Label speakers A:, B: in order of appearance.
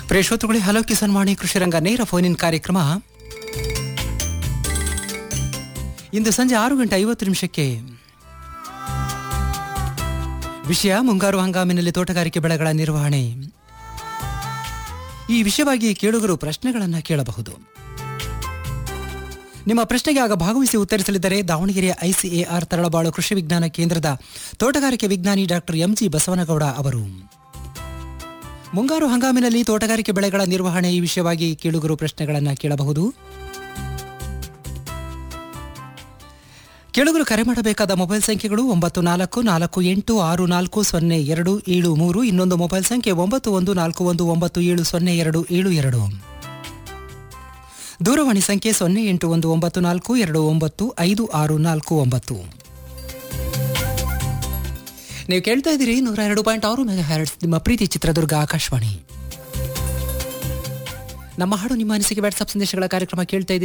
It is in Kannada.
A: ಪ್ರೇಕ್ಷೋತೃಗಳೇ ಹಲೋ ಕಿಸಾನ್ ವಾಣಿ ಕೃಷಿರಂಗ ನೇರ ಫೋನ್ ಇನ್ ಕಾರ್ಯಕ್ರಮ ಇಂದು ಸಂಜೆ ಆರು ಗಂಟೆ ಐವತ್ತು ನಿಮಿಷಕ್ಕೆ ವಿಷಯ ಮುಂಗಾರು ಹಂಗಾಮಿನಲ್ಲಿ ತೋಟಗಾರಿಕೆ ಬೆಳೆಗಳ ನಿರ್ವಹಣೆ ಈ ವಿಷಯವಾಗಿ ಕೇಳುಗರು ಪ್ರಶ್ನೆಗಳನ್ನು ಕೇಳಬಹುದು ನಿಮ್ಮ ಪ್ರಶ್ನೆಗೆ ಆಗ ಭಾಗವಹಿಸಿ ಉತ್ತರಿಸಲಿದ್ದರೆ ದಾವಣಗೆರೆಯ ಐಸಿಎಆರ್ ತರಳಬಾಳು ಕೃಷಿ ವಿಜ್ಞಾನ ಕೇಂದ್ರದ ತೋಟಗಾರಿಕೆ ವಿಜ್ಞಾನಿ ಡಾಕ್ಟರ್ ಎಂಜಿ ಬಸವನಗೌಡ ಅವರು ಮುಂಗಾರು ಹಂಗಾಮಿನಲ್ಲಿ ತೋಟಗಾರಿಕೆ ಬೆಳೆಗಳ ನಿರ್ವಹಣೆ ಈ ವಿಷಯವಾಗಿ ಕೇಳುಗರು ಪ್ರಶ್ನೆಗಳನ್ನು ಕೇಳಬಹುದು ಕೇಳುಗರು ಕರೆ ಮಾಡಬೇಕಾದ ಮೊಬೈಲ್ ಸಂಖ್ಯೆಗಳು ಒಂಬತ್ತು ನಾಲ್ಕು ನಾಲ್ಕು ಎಂಟು ಆರು ನಾಲ್ಕು ಸೊನ್ನೆ ಎರಡು ಏಳು ಮೂರು ಇನ್ನೊಂದು ಮೊಬೈಲ್ ಸಂಖ್ಯೆ ಒಂಬತ್ತು ಒಂದು ನಾಲ್ಕು ಒಂದು ಒಂಬತ್ತು ಏಳು ಸೊನ್ನೆ ಎರಡು ಏಳು ಎರಡು ದೂರವಾಣಿ ಸಂಖ್ಯೆ ಸೊನ್ನೆ ಎಂಟು ಒಂದು ಒಂಬತ್ತು ನಾಲ್ಕು ಎರಡು ಒಂಬತ್ತು ಐದು ಆರು ನಾಲ್ಕು ಒಂಬತ್ತು ನೀವು ಕೇಳ್ತಾ ಇದ್ದೀರಿ ನೂರ ಎರಡು ಪಾಯಿಂಟ್ ಆರು ಮೆಗಾ ಹ್ಯಾರಡ್ಸ್ ನಿಮ್ಮ ಪ್ರೀತಿ ಚಿತ್ರದುರ್ಗ ಆಕಾಶವಾಣಿ ನಮ್ಮ ಹಾಡು ನಿಮ್ಮ ಅನಿಸಿಕೆ ವಾಟ್ಸ್ಆಪ್ ಸಂದೇಶಗಳ ಕಾರ್ಯಕ್ರಮ ಕೇಳ್ತಾ ಇದ್ದೀರಿ